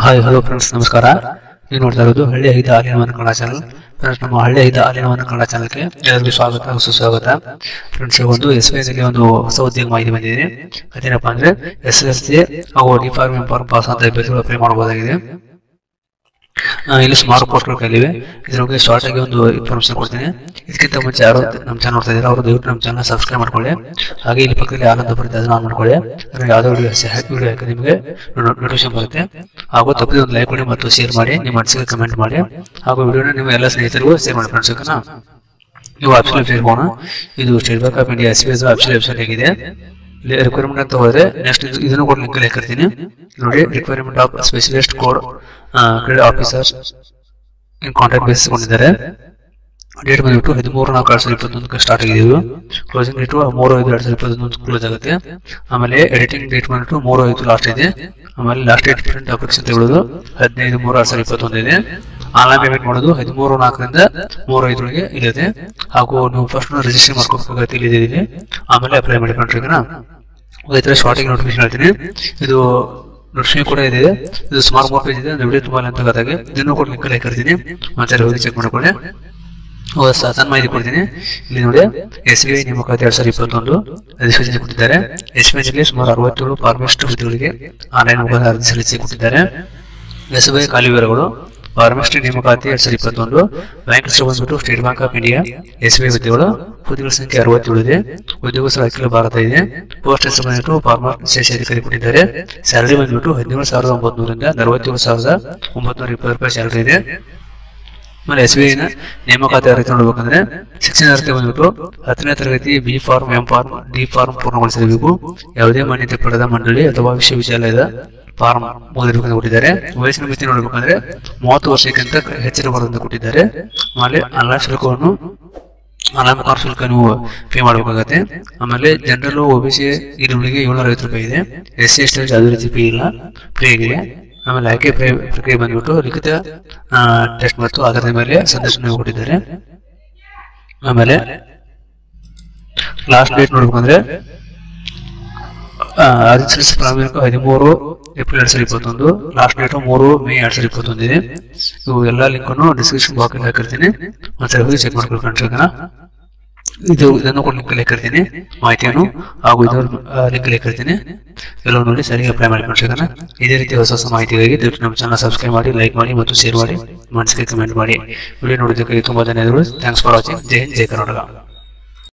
hi hello friends ನಮಸ್ಕಾರ ನೀವು ನೋಡ್ತಾ ಇರೋದು ಹಳ್ಳಿ ಐದ ಹಾಲಿನವನ ಕನ್ನಡ ಚಾನಲ್ ಫ್ರೆಂಡ್ಸ್ ನಮ್ಮ ಹಳ್ಳಿ ಐದ ಹಾಲಿನವನ ಕನ್ನಡ ಚಾನಲ್ಗೆ ಎಲ್ಲರಿಗೂ ಸ್ವಾಗತ ಹಾಗೂ ಸುಸ್ವಾಗತ ಫ್ರೆಂಡ್ಸ್ ಒಂದು ಎಸ್ ಬಿ ಐದಲ್ಲಿ ಒಂದು ಹೊಸ ಉದ್ಯೋಗ ಮಾಹಿತಿ ಬಂದಿದೆ ಅದೇನಪ್ಪ ಅಂದ್ರೆ ಎಸ್ ಎಸ್ ಸಿ ಹಾಗೂ D pharm M pharm pass ಅಂತ ಅಭ್ಯರ್ಥಿಗಳು ಅಪ್ಲೈ ಮಾಡಬಹುದಾಗಿದೆ ಆ, ಇಲ್ಲಿ ಸುಮಾರು ಪೋಸ್ಟ್ಗಳು ಕಲಿವೆ ಇದ್ರ ಬಗ್ಗೆ ಶಾರ್ಟ್ ಆಗಿ ಒಂದು ಇನ್ಫಾರ್ಮೇಶನ್ ಕೊಡ್ತೀನಿ ಇದಕ್ಕಿಂತ ಮುಂಚೆ ಯಾರು ನಮ್ಮ ಚಾನಲ್ ನೋಡ್ತಾ ಇದ್ದಾರೆ ಅವರು ದಯವಿಟ್ಟು ನಮ್ಮ ಚಾನಲ್ ಸಬ್ಸ್ಕ್ರೈಬ್ ಮಾಡ್ಕೊಳ್ಳಿ ಹಾಗೆ ಇಲ್ಲಿ ಪಕ್ಕದಲ್ಲಿ ಆನಂದ ಬರುತ್ತೆ ಅದನ್ನ ಆನ್ ಮಾಡ್ಕೊಳ್ಳಿ ಅಂದ್ರೆ ಯಾವುದೋ ವಿಡಿಯೋ ವಿಡಿಯೋ ಹಾಕಿ ನಿಮಗೆ ನೋಟಿಫಿಕೇಶನ್ ಬರುತ್ತೆ ಹಾಗೂ ತಪ್ಪದೆ ಒಂದು ಲೈಕ್ ಕೊಡಿ ಮತ್ತು ಶೇರ್ ಮಾಡಿ ನಿಮ್ಮ ಮನಸ್ಸಿಗೆ ಕಮೆಂಟ್ ಮಾಡಿ ಹಾಗೂ ವಿಡಿಯೋನ ನಿಮ್ಮ ಎಲ್ಲ ಸ್ನೇಹಿತರಿಗೂ ಶೇರ್ ಮಾಡಿ ಫ್ರೆಂಡ್ಸ್ ಓಕೆನಾ ನೀವು ಆಪ್ಷನ್ ವೆಬ್ಸೈಟ್ ಹೋಗೋಣ ಇದು state bank of India S B S option website ಆಗಿದೆ ಇಲ್ಲಿ ರಿಕ್ವೈರ್ಮೆಂಟ್ ಅಂತ ಹೋದ್ರೆ ನೆಕ್ಸ್ಟ್ ಇದನ್ನು ಕೂಡ ಲಿಂಕ್ ಹಾಕಿರ್ತೀನಿ ನೋಡಿ requirement of specialist code credit officer in contact base ಕೊಂಡಿದ್ದಾರೆ ಡೇಟ್ ಬಂದ್ಬಿಟ್ಟು ಹದಿಮೂರು ನಾಲ್ಕು ಎರಡ್ ಸಾವಿರದ ಇಪ್ಪತ್ತೊಂದಕ್ಕೆ ಸ್ಟಾರ್ಟ್ ಆಗಿದೆ ಇದು ಕ್ಲೋಸಿಂಗ್ ಡೇಟ್ ಮೂರು ಐದು ಎರಡ್ ಸಾವಿರದ ಇಪ್ಪತ್ತೊಂದು ಕ್ಲೋಸ್ ಆಗುತ್ತೆ ಆಮೇಲೆ ಎಡಿಟಿಂಗ್ ಡೇಟ್ ಬಂದ್ಬಿಟ್ಟು ಮೂರು ಐದು ಲಾಸ್ಟ್ ಇದೆ ಆಮೇಲೆ ಲಾಸ್ಟ್ ಡೇಟ್ ಪ್ರಿಂಟ್ ಅಪ್ಲಿಕೇಶನ್ ತೆಗೆದು ಹದಿನೈದು ಮೂರು ಎರಡ್ ಸಾವಿರದ ಇಪ್ಪತ್ತೊಂದು ಇದೆ ಆನ್ಲೈನ್ ಪೇಮೆಂಟ್ ಮಾಡೋದು ಹದಿಮೂರು ನಾಲ್ಕರಿಂದ ಮೂರು ಐದರೊಳಗೆ ಇಲ್ಲಿದೆ ಹಾಗೂ ನೀವು ಫಸ್ಟ್ ರಿಜಿಸ್ಟರ್ ಮಾಡ್ಕೋಬೇಕಾಗುತ್ತೆ ಇಲ್ಲಿ ಇದೆ ಆಮೇಲೆ ಅಪ್ಲೈ ಮಾಡಿ ಕಂಡ್ರಿಗನ ಈ ತರ ಶಾರ್ಟಿಂಗ್ ನೋಟಿಫಿಕೇಶನ್ ಹೇಳ್ತೀನಿ ಇದು ನೋಟಿಫಿಕೇಶನ್ ಕೂಡ ಇದೆ ಇದು ಸುಮಾರು ಮೂರು ಪೇಜ್ ಇದೆ ವಿಡಿಯೋ ತುಂಬಾ ಅಂತ ಗೊತ್ತಾಗೆ ಇದನ್ನು ಕೂಡ ಲಿಂಕ್ ಹಾಕಿರ್ತೀನಿ ಒಂದ್ಸರಿ ಹೋಗಿ ಚೆಕ್ ಮಾಡ್ಕೊಳ್ಳಿ ಹೌದಾ ಸರ್ ಸಣ್ಣ ಮಾಹಿತಿ ಕೊಡ್ತೀನಿ ಇಲ್ಲಿ ನೋಡಿ ಎಸ್ ಬಿ ಐ ನೇಮಕಾತಿ ಎರಡ್ ಸಾವಿರದ ಇಪ್ಪತ್ತೊಂದು ಅಧಿಸೂಚನೆ ಕೊಟ್ಟಿದ್ದಾರೆ ಎಸ್ ಬಿ ಐ ಸುಮಾರು ಅರವತ್ತೇಳು ಫಾರ್ಮೆಸ್ಟ್ ಹುದ್ದೆಗಳಿಗೆ ಆನ್ಲೈನ್ ಮುಖಾಂತರ ಅರ್ಜಿ ಸಲ್ಲಿಸಿ ಕೊಟ್ಟಿದ್ದಾರೆ ಎಸ್ ಬಿ ಐ ಖಾಲಿ ವಿವರಗಳು ಫಾರ್ಮೆಸ್ಟ್ ನೇಮಕಾತಿ ಎರಡ್ ಸಾವಿರದ ಇಪ್ಪತ್ತೊಂದು ಬ್ಯಾಂಕ್ ಹೆಸರು ಬಂದ್ಬಿಟ್ಟು state bank of India S B I ಹುದ್ದೆಗಳು ಹುದ್ದೆಗಳ ಸಂಖ್ಯೆ ಅರವತ್ತೇಳು ಇದೆ ಉದ್ಯೋಗ ಸ್ಥಳ ಅಖಿಲ ಭಾರತ ಇದೆ ಪೋಸ್ಟ್ ಹೆಸರು ಬಂದ್ಬಿಟ್ಟು ಫಾರ್ಮರ್ ವಿಶೇಷ ಅಧಿಕಾರಿ ಕೊಟ್ಟಿದ್ದಾರೆ ಸ್ಯಾಲರಿ ಬಂದ್ಬಿಟ್ಟು ಹದಿನೇಳು ಸಾವಿರದ ಒಂಬತ್ನೂರಿಂದ ನಲವತ್ತೇಳು ಸಾವಿರದ ಒಂಬತ್ನೂರ ಇಪ್ಪತ್ತು ರೂಪಾಯಿ ಸ್ಯಾಲರಿ ಇದೆ ಆಮೇಲೆ ಎಸ್ ಬಿ ಐನ ನೇಮಕಾತಿ ಅರ್ಹತೆ ನೋಡ್ಬೇಕಂದ್ರೆ ಶಿಕ್ಷಣ ಅರ್ಹತೆ ಬಂದ್ಬಿಟ್ಟು ಹತ್ತನೇ ತರಗತಿ B pharm M pharm D pharm ಪೂರ್ಣಗೊಳಿಸಿರಬೇಕು ಯಾವುದೇ ಮಾನ್ಯತೆ ಪಡೆದ ಮಂಡಳಿ ಅಥವಾ ವಿಶ್ವವಿದ್ಯಾಲಯದ ಫಾರ್ಮ್ ಓದಿರ್ಬೇಕಂತ ಕೊಟ್ಟಿದ್ದಾರೆ ವಯಸ್ಸಿನ ಮಿತಿ ನೋಡ್ಬೇಕಂದ್ರೆ ಮೂವತ್ತು ವರ್ಷಕ್ಕಿಂತ ಹೆಚ್ಚಿನ ಬರೋದಂತ ಕೊಟ್ಟಿದ್ದಾರೆ ಆಮೇಲೆ ಆನ್ಲೈನ್ ಶುಲ್ಕವನ್ನು ಆನ್ಲೈನ್ ಮುಖಾಂತರ ಶುಲ್ಕ ನೀವು ಪೇ ಮಾಡಬೇಕಾಗತ್ತೆ ಆಮೇಲೆ ಜನರಲ್ ಒಬಿಸಿ ಇರುವಳಿಗೆ ಏಳ್ನೂರ ಐವತ್ತು ರೂಪಾಯಿ ಇದೆ ಎಸ್ ಸಿ ಎಸ್ ಟಿ ಯಾವುದೇ ರೀತಿ ಫೀ ಇಲ್ಲ ಫ್ರೀ ಆಗಿದೆ ಆಮೇಲೆ ಆಯ್ಕೆ ಪ್ರಕ್ರಿಯೆ ಪ್ರಕ್ರಿಯೆ ಬಂದ್ಬಿಟ್ಟು ಲಿಖಿತ ಟೆಸ್ಟ್ ಮತ್ತು ಆಧಾರದ ಮೇಲೆ ಸಂದರ್ಶನ ಕೊಟ್ಟಿದ್ದಾರೆ ಆಮೇಲೆ ಲಾಸ್ಟ್ ಡೇಟ್ ನೋಡ್ಬೇಕಂದ್ರೆ ಅಧಿಸೂಚಿತ ಪ್ರಾರಂಭಿಕ ಹದಿಮೂರು ಏಪ್ರಿಲ್ ಎರಡ್ ಸಾವಿರದ ಇಪ್ಪತ್ತೊಂದು ಲಾಸ್ಟ್ ಡೇಟ್ ಮೂರು ಮೇ ಎರಡ್ ಸಾವಿರದ ಇಪ್ಪತ್ತೊಂದು ಇದೆ ಇವು ಎಲ್ಲ ಲಿಂಕ್ ಅನ್ನು ಡಿಸ್ಕ್ರಿಪ್ಷನ್ ಬಾಕ್ಸ್ ಅಲ್ಲಿ ಹಾಕಿರ್ತೀನಿ ಒಂದ್ಸರಿ ಹೋಗಿ ಚೆಕ್ ಮಾಡ್ಕೊಂಡು ಫ್ರೆಂಡ್ಸ್ ಓಕೆನಾ ಇದು ಇದನ್ನು ಕೂಡ ಲಿಂಕ್ ಹಾಕಿರ್ತೀನಿ ಮಾಹಿತಿಯನ್ನು ಹಾಗೂ ಇದು ಲಿಂಕ್ ಹಾಕಿರ್ತೀನಿ ಎಲ್ಲ ನೋಡಿ ಸರಿಯಾಗಿ ಅಪ್ಲೈ ಮಾಡಿ ಫ್ರೆಂಡ್ಸ್ ಓಕೆನಾ ಇದೇ ರೀತಿ ಹೊಸ ಹೊಸ ಮಾಹಿತಿಗಾಗಿ ದಯವಿಟ್ಟು ನಮ್ಮ ಚಾನಲ್ ಸಬ್ಸ್ಕ್ರೈಬ್ ಮಾಡಿ ಲೈಕ್ ಮಾಡಿ ಮತ್ತು ಶೇರ್ ಮಾಡಿ ಮನಸ್ಸಿಗೆ ಕಮೆಂಟ್ ಮಾಡಿ ವಿಡಿಯೋ ನೋಡಿದ್ದಕ್ಕೆ ತುಂಬಾ ಧನ್ಯವಾದಗಳು ಥ್ಯಾಂಕ್ಸ್ ಫಾರ್ ವಾಚಿಂಗ್ ಜೈ ಹಿಂದ್, ಜೈ ಕರ್ನಾಟಕ